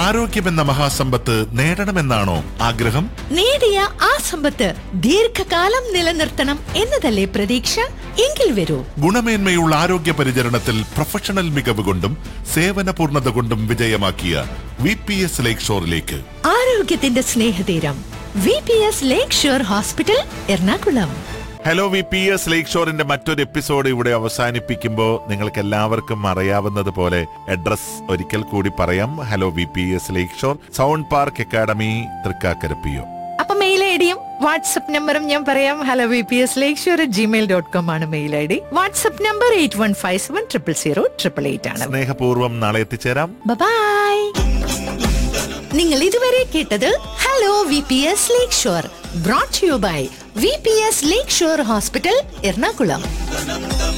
ആരോഗ്യമെന്ന മഹാസമ്പത്ത് നേടണമെന്നാണോ ആഗ്രഹം നേടിയ ആ സമ്പത്ത് ദീർഘകാലം നിലനിർത്തണം എന്നതല്ലേ പ്രതീക്ഷ എങ്കിൽ വരൂ ഗുണമേന്മയുള്ള ആരോഗ്യ പരിചരണത്തിൽ പ്രൊഫഷണൽ മികവ് കൊണ്ടും സേവന പൂർണ്ണത കൊണ്ടും വിജയമാക്കിയ വി പി എസ് ലേക്ക് ഷോറിലേക്ക് ആരോഗ്യത്തിന്റെ സ്നേഹതീരം V P S lakeshore hospital Ernakulam hello V P S lake ഷോറിന്റെ മറ്റൊരു എപ്പിസോഡ് ഇവിടെ അവസാനിപ്പിക്കുമ്പോൾ നിങ്ങൾക്ക് എല്ലാവർക്കും അറിയാവുന്നത് പോലെ അഡ്രസ് ഒരിക്കൽ കൂടി പറയാം hello V P S lakeshore sound park academy Thrikkakara P O അപ്പൊ മെയിൽ ഐ ഡിയും വാട്സ്ആപ്പ് നമ്പറും ഞാൻ പറയാം hello V P S lakeshore Gmail dot com ആണ് mail I D WhatsApp number eight one five seven triple zero triple eight ആണ് സ്നേഹപൂർവ്വം നാളെ എത്തിച്ചേരാം ബൈ നിങ്ങൾ ഇതുവരെ കേട്ടത് hello V P S lakeshore brought you by V P S lakeshore hospital Ernakulam